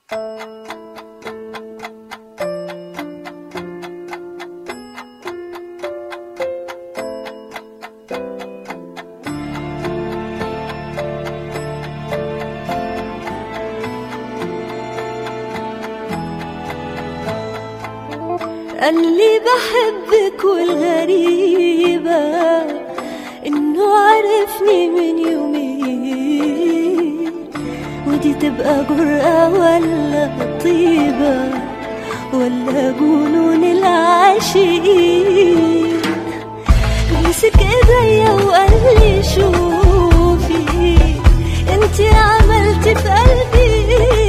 قال لي بحبك والغريبة إنه عرفني من يومين ودي تبقى جرأة ولا طيبة ولا جنون العاشقين مسك ايديا وقال لي شوفي انتي عملتي في قلبي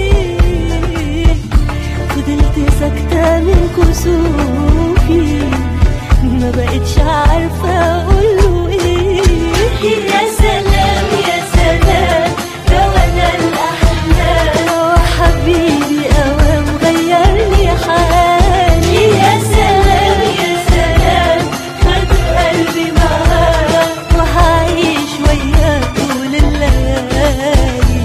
فضلت ساكتة من كسوفي ما بقتش عارفة أقوله إيه يا سلام يا سلام ده وأنا الأحلام وحبيبي أوام غيرني حالي يا سلام يا سلام خد قلبي معاه وهعيش وياه طول الليالي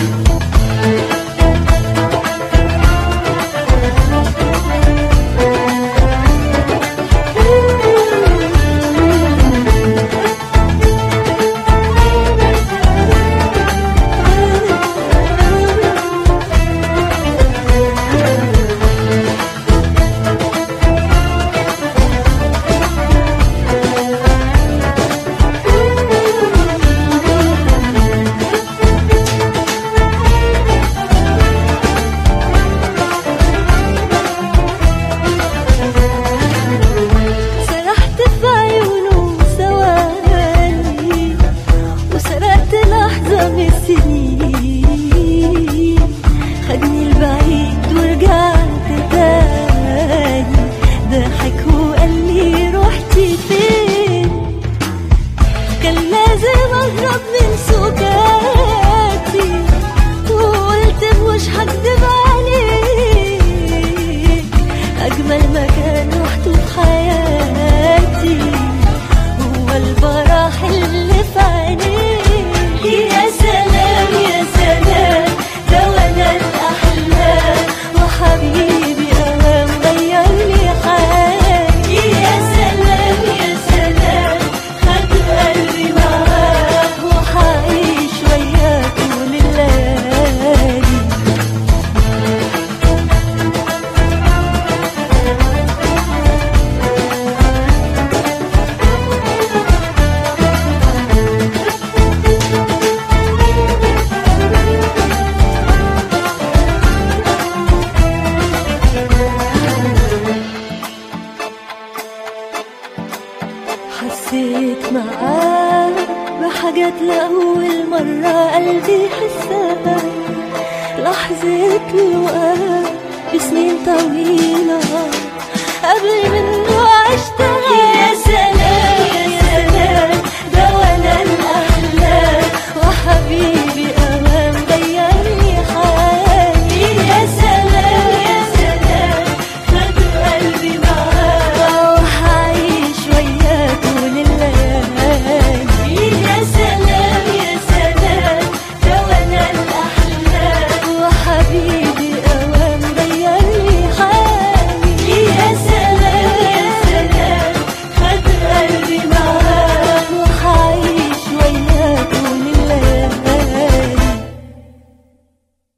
سرحت في عيونه ثواني وسرقت لحظة من السنين خدني البعيد ورجعت تاني ضحك وقال لي رحتي فين كان لازم اهرب من سكاتي وقلت مش هكدب عليك اجمل مكان رحته في حياتي هو الفرح اللي في عينيك يا سلام يا سلام ده وانا الاحلام وحبيبي اوام غير لي حالي يا سلام يا سلام خد قلبي معاه وحعيش وياه طول الليالي حسيت معاه بحاجات لأول مرة قلبي حسها لحظة لقاء بسنين طويلة قبل من